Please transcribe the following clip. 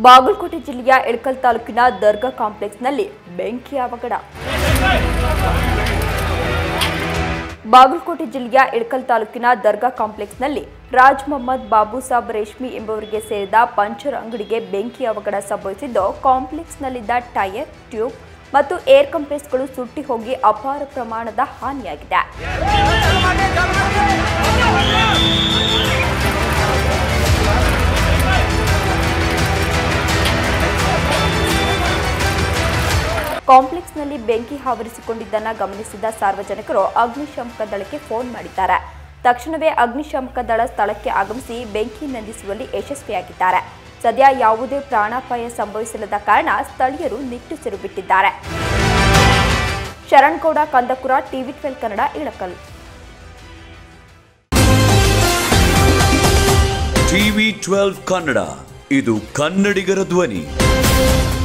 ಬಾಗಲಕೋಟೆ ಜಿಲ್ಲೆಯ ಇಳಕಲ್ ತಾಲೂಕಿನ ದರ್ಗಾ ಕಾಂಪ್ಲೆಕ್ಸ್ನಲ್ಲಿ ಬೆಂಕಿ ಅವಘಡ ಬಾಗಲಕೋಟೆ ಜಿಲ್ಲೆಯ ಇಳಕಲ್ ತಾಲೂಕಿನ ದರ್ಗಾ ಕಾಂಪ್ಲೆಕ್ಸ್ನಲ್ಲಿ ರಾಜ್ ಮೊಹಮ್ಮದ್ ಬಾಬು ಸಾಬ್ ರೇಷ್ಮಿ ಎಂಬುವರಿಗೆ ಸೇರಿದ ಪಂಚರ್ ಅಂಗಡಿಗೆ ಬೆಂಕಿ ಅವಘಡ ಸಂಭವಿಸಿದ್ದು ಕಾಂಪ್ಲೆಕ್ಸ್ನಲ್ಲಿದ್ದ ಟೈರ್ ಟ್ಯೂಬ್ ಮತ್ತು ಏರ್ ಕಂಪ್ರೆಸ್ಗಳು ಸುಟ್ಟಿ ಹೋಗಿ ಅಪಾರ ಪ್ರಮಾಣದ ಹಾನಿಯಾಗಿದೆ ಕಾಂಪ್ಲೆಕ್ಸ್ನಲ್ಲಿ ಬೆಂಕಿ ಆವರಿಸಿಕೊಂಡಿದ್ದನ್ನ ಗಮನಿಸಿದ ಸಾರ್ವಜನಿಕರು ಅಗ್ನಿಶಾಮಕ ದಳಕ್ಕೆ ಫೋನ್ ಮಾಡಿದ್ದಾರೆ ತಕ್ಷಣವೇ ಅಗ್ನಿಶಾಮಕ ದಳ ಸ್ಥಳಕ್ಕೆ ಆಗಮಿಸಿ ಬೆಂಕಿ ನಂದಿಸುವಲ್ಲಿ ಯಶಸ್ವಿಯಾಗಿದ್ದಾರೆ ಸದ್ಯ ಯಾವುದೇ ಪ್ರಾಣಾಪಾಯ ಸಂಭವಿಸಿಲ್ಲದ ಕಾರಣ ಸ್ಥಳೀಯರು ನಿಟ್ಟುಸಿರು ಬಿಟ್ಟಿದ್ದಾರೆ Sharangouda Kandakura TV twelve Kannada Ilkal TV twelve Kannada ಇದು ಕನ್ನಡಿಗರ ಧ್ವನಿ